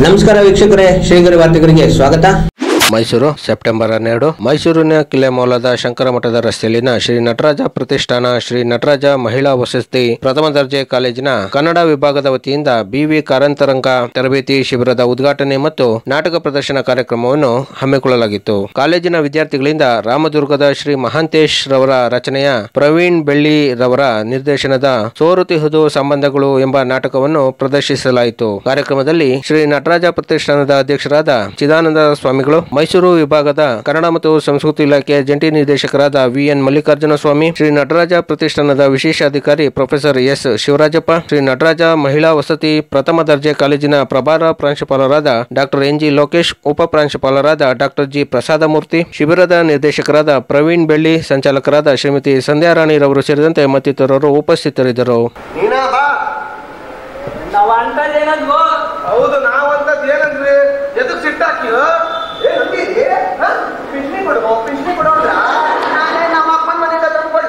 ನಮಸ್ಕಾರ ವೀಕ್ಷಕರೇ ಶ್ರೀಗರಿ ವಾರ್ತೆಗರಿಗೆ ಸ್ವಾಗತ ಮೈಸೂರು ಸೆಪ್ಟೆಂಬರ್ ಹನ್ನೆರಡು ಮೈಸೂರಿನ ಕಿಲೆ ಮೌಲದ ಶಂಕರ ಮಠದ ರಸ್ತೆಯಲ್ಲಿನ ಶ್ರೀ ನಟರಾಜ ಪ್ರತಿಷ್ಠಾನ ಶ್ರೀ ನಟರಾಜ ಮಹಿಳಾ ವಸತಿ ಪ್ರಥಮ ದರ್ಜೆ ಕಾಲೇಜಿನ ಕನ್ನಡ ವಿಭಾಗದ ವತಿಯಿಂದ ಬಿವಿ ಕಾರಂತರಂಗ ತರಬೇತಿ ಶಿಬಿರದ ಉದ್ಘಾಟನೆ ಮತ್ತು ನಾಟಕ ಪ್ರದರ್ಶನ ಕಾರ್ಯಕ್ರಮವನ್ನು ಹಮ್ಮಿಕೊಳ್ಳಲಾಗಿತ್ತು ಕಾಲೇಜಿನ ವಿದ್ಯಾರ್ಥಿಗಳಿಂದ ರಾಮದುರ್ಗದ ಶ್ರೀ ಮಹಾಂತೇಶ್ ರವರ ರಚನೆಯ ಪ್ರವೀಣ್ ಬೆಳ್ಳಿ ರವರ ನಿರ್ದೇಶನದ ಸೋರುತಿಹುದು ಸಂಬಂಧಗಳು ಎಂಬ ನಾಟಕವನ್ನು ಪ್ರದರ್ಶಿಸಲಾಯಿತು ಕಾರ್ಯಕ್ರಮದಲ್ಲಿ ಶ್ರೀ ನಟರಾಜ ಪ್ರತಿಷ್ಠಾನದ ಅಧ್ಯಕ್ಷರಾದ ಚಿದಾನಂದ ಸ್ವಾಮಿಗಳು ಮೈಸೂರು ವಿಭಾಗದ ಕನ್ನಡ ಮತ್ತು ಸಂಸ್ಕೃತಿ ಇಲಾಖೆಯ ಜಂಟಿ ನಿರ್ದೇಶಕರಾದ ವಿಎನ್ ಮಲ್ಲಿಕಾರ್ಜುನ ಸ್ವಾಮಿ ಶ್ರೀ ನಟರಾಜ ಪ್ರತಿಷ್ಠಾನದ ವಿಶೇಷಾಧಿಕಾರಿ ಪ್ರೊಫೆಸರ್ ಎಸ್ ಶಿವರಾಜಪ್ಪ ಶ್ರೀ ನಟರಾಜ ಮಹಿಳಾ ವಸತಿ ಪ್ರಥಮ ದರ್ಜೆ ಕಾಲೇಜಿನ ಪ್ರಭಾರ ಪ್ರಾಂಶುಪಾಲರಾದ ಡಾಕ್ಟರ್ ಎನ್ ಜಿ ಲೋಕೇಶ್ ಉಪ ಪ್ರಾಂಶುಪಾಲರಾದ ಡಾಕ್ಟರ್ ಜಿ ಪ್ರಸಾದಮೂರ್ತಿ ಶಿಬಿರದ ನಿರ್ದೇಶಕರಾದ ಪ್ರವೀಣ್ ಬೆಳ್ಳಿ ಸಂಚಾಲಕರಾದ ಶ್ರೀಮತಿ ಸಂಧ್ಯಾರಾಣಿ ರವರು ಸೇರಿದಂತೆ ಮತ್ತಿತರರು ಉಪಸ್ಥಿತರಿದ್ದರು ನೀನಾ ಬಾ ನಾವ್ ಅಂತದೇನದ್ವೋ ಹೌದು ನಾವಂತದ್ ಏನಂದ್ರಿ ಎದಕ್ ಸಿಟ್ಟಾಕಿ ಏ ನಂಬಿರಿ ಪಿಂಚಣಿ ಕೊಡು ಪಿಂಚಣಿ ಕೊಡೋಣ ನಾನೇ ನಮ್ಮ ಅಪ್ಪನ ಮನೆಯಿಂದ ತಂದ್ಕೊಳ್ಳ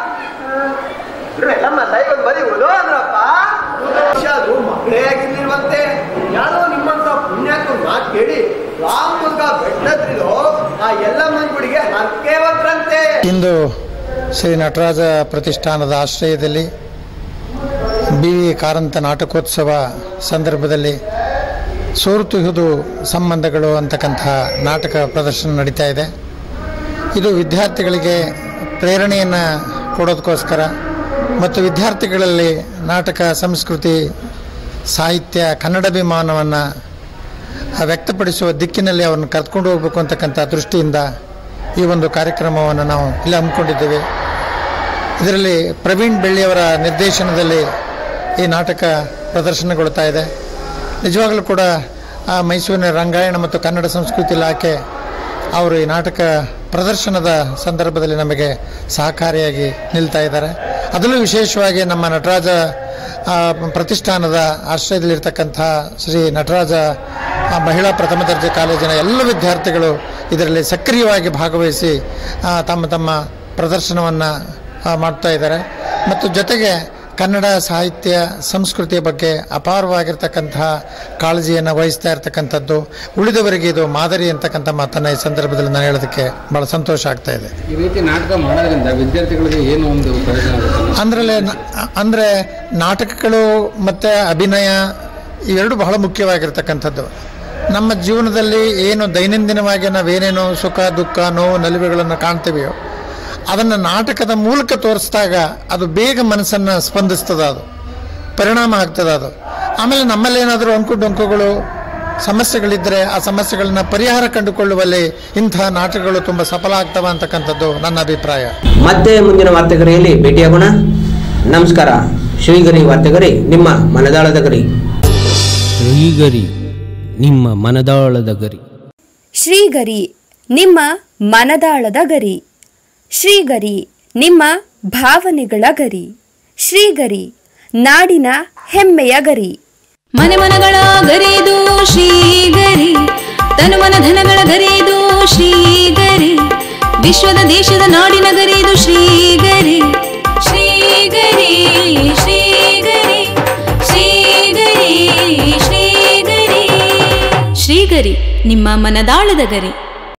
ಎಲ್ಲ ತಾಯಿ ಒಂದು ಬರೀ ಉಳು ಅಂದ್ರಪ್ಪ ಅದು ಮಗಳೇ ಆಗಿರ್ಲಿಲ್ವಂತೆ ಯಾರೋ ನಿಮ್ಮಂತ ಪುಣ್ಯಾತ್ಮ ಮಾತು ಕೇಳಿ ರಾಮದುರ್ಗ ಬೆಟ್ಟದ್ರಿಲೋ ಆ ಎಲ್ಲ ಗುಡಿಗೆ ಹರಕೆ ಬಂದ್ರಂತೆ ಇಂದು ಶ್ರೀ ನಟರಾಜ ಪ್ರತಿಷ್ಠಾನದ ಆಶ್ರಯದಲ್ಲಿ ಬಿ ವಿ ಕಾರಂತ ನಾಟಕೋತ್ಸವ ಸಂದರ್ಭದಲ್ಲಿ ಸೋರುತಿಹುದು ಸಂಬಂಧಗಳು ಅಂತಕ್ಕಂಥ ನಾಟಕ ಪ್ರದರ್ಶನ ನಡೀತಾ ಇದೆ ಇದು ವಿದ್ಯಾರ್ಥಿಗಳಿಗೆ ಪ್ರೇರಣೆಯನ್ನು ಕೊಡೋದಕ್ಕೋಸ್ಕರ ಮತ್ತು ವಿದ್ಯಾರ್ಥಿಗಳಲ್ಲಿ ನಾಟಕ ಸಂಸ್ಕೃತಿ ಸಾಹಿತ್ಯ ಕನ್ನಡಾಭಿಮಾನವನ್ನು ವ್ಯಕ್ತಪಡಿಸುವ ದಿಕ್ಕಿನಲ್ಲಿ ಅವರನ್ನು ಕರ್ಕೊಂಡು ಹೋಗಬೇಕು ಅಂತಕ್ಕಂಥ ದೃಷ್ಟಿಯಿಂದ ಈ ಒಂದು ಕಾರ್ಯಕ್ರಮವನ್ನು ನಾವು ಇಲ್ಲಿ ಹಮ್ಮಿಕೊಂಡಿದ್ದೇವೆ ಇದರಲ್ಲಿ ಪ್ರವೀಣ್ ಬೆಳ್ಳಿಯವರ ನಿರ್ದೇಶನದಲ್ಲಿ ಈ ನಾಟಕ ಪ್ರದರ್ಶನಗೊಳ್ತಾ ಇದೆ ನಿಜವಾಗಲೂ ಕೂಡ ಆ ಮೈಸೂರಿನ ರಂಗಾಯಣ ಮತ್ತು ಕನ್ನಡ ಸಂಸ್ಕೃತಿ ಇಲಾಖೆ ಅವರು ಈ ನಾಟಕ ಪ್ರದರ್ಶನದ ಸಂದರ್ಭದಲ್ಲಿ ನಮಗೆ ಸಹಕಾರಿಯಾಗಿ ನಿಲ್ತಾ ಇದ್ದಾರೆ ಅದರಲ್ಲೂ ವಿಶೇಷವಾಗಿ ನಮ್ಮ ನಟರಾಜ ಆ, ಪ್ರತಿಷ್ಠಾನದ ಆಶ್ರಯದಲ್ಲಿರ್ತಕ್ಕಂಥ ಶ್ರೀ ನಟರಾಜ ಆ, ಮಹಿಳಾ ಪ್ರಥಮ ದರ್ಜೆ ಕಾಲೇಜಿನ ಎಲ್ಲ ವಿದ್ಯಾರ್ಥಿಗಳು ಇದರಲ್ಲಿ ಸಕ್ರಿಯವಾಗಿ ಭಾಗವಹಿಸಿ ಆ, ತಮ್ಮ ತಮ್ಮ ಪ್ರದರ್ಶನವನ್ನು ಮಾಡ್ತಾ ಇದ್ದಾರೆ ಮತ್ತು ಜೊತೆಗೆ ಕನ್ನಡ ಸಾಹಿತ್ಯ ಸಂಸ್ಕೃತಿಯ ಬಗ್ಗೆ ಅಪಾರವಾಗಿರ್ತಕ್ಕಂತಹ ಕಾಳಜಿಯನ್ನು ವಹಿಸ್ತಾ ಇರತಕ್ಕಂಥದ್ದು ಉಳಿದವರಿಗೆ ಇದು ಮಾದರಿ ಅಂತಕ್ಕಂಥ ಮಾತನ್ನು ಈ ಸಂದರ್ಭದಲ್ಲಿ ನಾನು ಹೇಳೋದಕ್ಕೆ ಭಾಳ ಸಂತೋಷ ಆಗ್ತಾ ಇದೆ ಈ ರೀತಿ ನಾಟಕ ಮಾಡೋದ್ರಿಂದ ವಿದ್ಯಾರ್ಥಿಗಳಿಗೆ ಏನು ಒಂದು ಪ್ರಯೋಜನ ಆಗುತ್ತೆ ಅಂದ್ರೆ ಅಂದರೆ ನಾಟಕಗಳು ಮತ್ತು ಅಭಿನಯ ಇವೆರಡು ಬಹಳ ಮುಖ್ಯವಾಗಿರ್ತಕ್ಕಂಥದ್ದು ನಮ್ಮ ಜೀವನದಲ್ಲಿ ಏನು ದೈನಂದಿನವಾಗಿ ನಾವೇನೇನು ಸುಖ ದುಃಖ ನೋವು ನಲಿವುಗಳನ್ನು ಕಾಣ್ತೀವಿಯೋ ಅದನ್ನು ನಾಟಕದ ಮೂಲಕ ತೋರಿಸಿದಾಗ ಅದು ಬೇಗ ಮನಸ್ಸನ್ನು ಸ್ಪಂದಿಸ್ತದ ಅದು ಪರಿಣಾಮ ಆಗ್ತದೆ ಅದು ಆಮೇಲೆ ನಮ್ಮಲ್ಲಿ ಏನಾದರೂ ಅಂಕು ಡೊಂಕುಗಳು ಸಮಸ್ಯೆಗಳಿದ್ದರೆ ಆ ಸಮಸ್ಯೆಗಳನ್ನ ಪರಿಹಾರ ಕಂಡುಕೊಳ್ಳುವಲ್ಲಿ ಇಂತಹ ನಾಟಕಗಳು ತುಂಬ ಸಫಲ ಆಗ್ತವೆ ಅಂತಕ್ಕಂಥದ್ದು ನನ್ನ ಅಭಿಪ್ರಾಯ ಮತ್ತೆ ಮುಂದಿನ ವಾರ್ತೆಗರಿಯಲ್ಲಿ ಭೇಟಿಯಾಗೋಣ ನಮಸ್ಕಾರ ಶ್ರೀಗರಿ ವಾರ್ತೆಗರಿ ನಿಮ್ಮ ಮನದಾಳದ ಗರಿ ಶ್ರೀಗರಿ ನಿಮ್ಮ ಮನದಾಳದ ಗರಿ ಶ್ರೀಗರಿ ನಿಮ್ಮ ಮನದಾಳದ ಗರಿ ಶ್ರೀಗರಿ ನಿಮ್ಮ ಭಾವನೆಗಳ ಗರಿ ಶ್ರೀಗರಿ ನಾಡಿನ ಹೆಮ್ಮೆಯ ಗರಿ ಮನೆ ಮನಗಳ ಗರಿದು ಶ್ರೀಗರಿ ತನು ಮನ ಧನಗಳ ಗರಿದು ಶ್ರೀಗರಿ ವಿಶ್ವದ ದೇಶದ ನಾಡಿನ ಗರಿದು ಶ್ರೀಗರಿ ಶ್ರೀಗರಿ ಶ್ರೀಗರಿ ಶ್ರೀಗರಿ ಶ್ರೀಗರಿ ಶ್ರೀಗರಿ ನಿಮ್ಮ ಮನದಾಳದ ಗರಿ